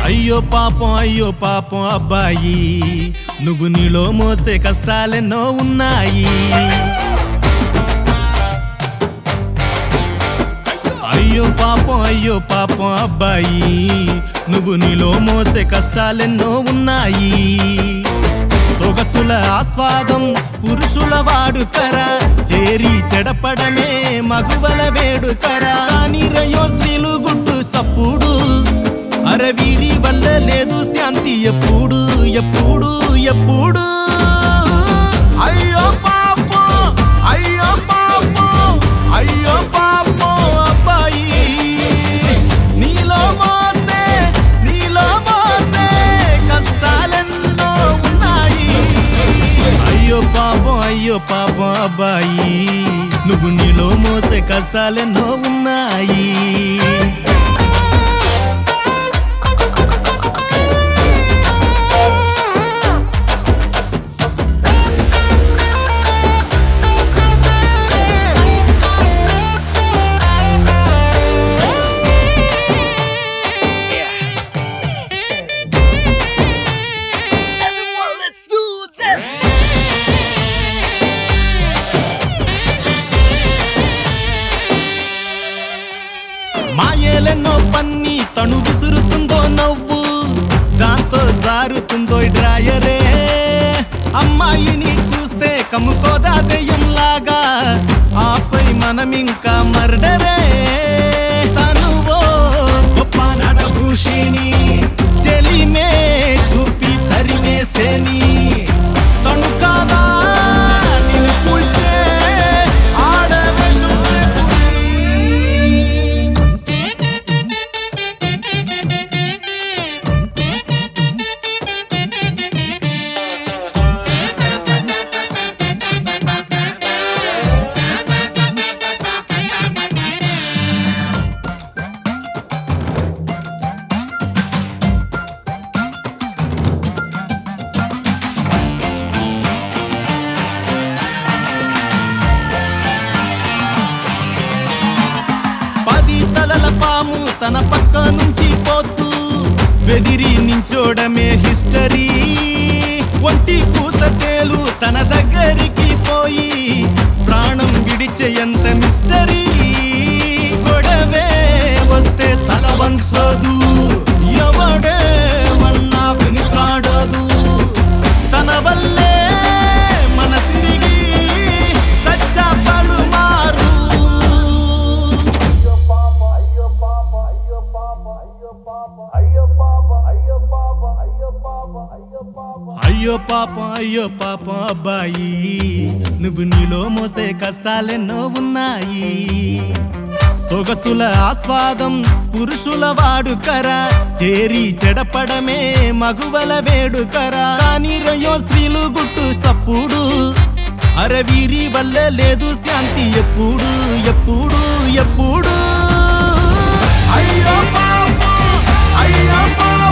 అయ్యో పాపం అయ్యో పాపం అబ్బాయి నువ్వు నీలో మోసే కష్టాలెన్నో ఉన్నాయి అయ్యో పాపం అయ్యో పాపం అబ్బాయి నువ్వు నీలో మోసే కష్టాలెన్నో ఉన్నాయి సొగసుల ఆస్వాదం పురుషుల వాడుకరా చేరి చెడపడమే మగువల వేడుకరా కానీ రయో స్త్రీలు గుట్టు సప్పుడు అరవీరి వల్ల లేదు శాంతి ఎప్పుడు ఎప్పుడు ఎప్పుడు అయ్యో పాపం అయ్యో పాపం అయ్యో పాపం అబ్బాయి నీలో మోసే నీలో మోసే కష్టాలెన్నో ఉన్నాయి అయ్యో పాపం అయ్యో పాపం అబ్బాయి నువ్వు నీలో మోసే కష్టాలెన్నో ఉన్నాయి Everyone, let's do this. మాయేలెన్నో పన్ని తను విసురుతుందో నవ్వు దాంతో జారుతుందో ఈ డ్రాయరే అమ్మాయిని చూస్తే కమ్ముకోదా దెయ్యంలాగా ఆపై మనం ఇంకా మర్డరే తనువో గొప్ప నడభూషిణి చెలిమే చూపి తరిమేసేని తను కాదా నిన్ను కూల్చే ఆడవేషం పది తలల పాము తన పక్క నుంచి పోతూ బెదిరి నించోడమే హిస్టరీ ఒంటి పూస తేలు తన దగ్గరికి పోయి ప్రాణం విడిచే ఎంత మిస్టరీ గొడవే వస్తే తల వంచదు ఎవడే వన్నా వెనుకాడదు తన వల్లే మన సిరిగి సచ్చా పలుమారు అయ్యో పాపం అయ్యో పాపం అబ్బాయి నువ్వు నీలో మోసే కష్టాలెన్నో ఉన్నాయి సొగసుల ఆస్వాదం పురుషుల వాడుకరా చేరి చెడపడమే మగువల వేడుకరా కానీ రయో స్త్రీలు గుట్టు సప్పుడు అరవీరి వల్ల లేదు శాంతి ఎప్పుడు ఎప్పుడు ఎప్పుడు అయ్యో పాపం అయ్యో పాపం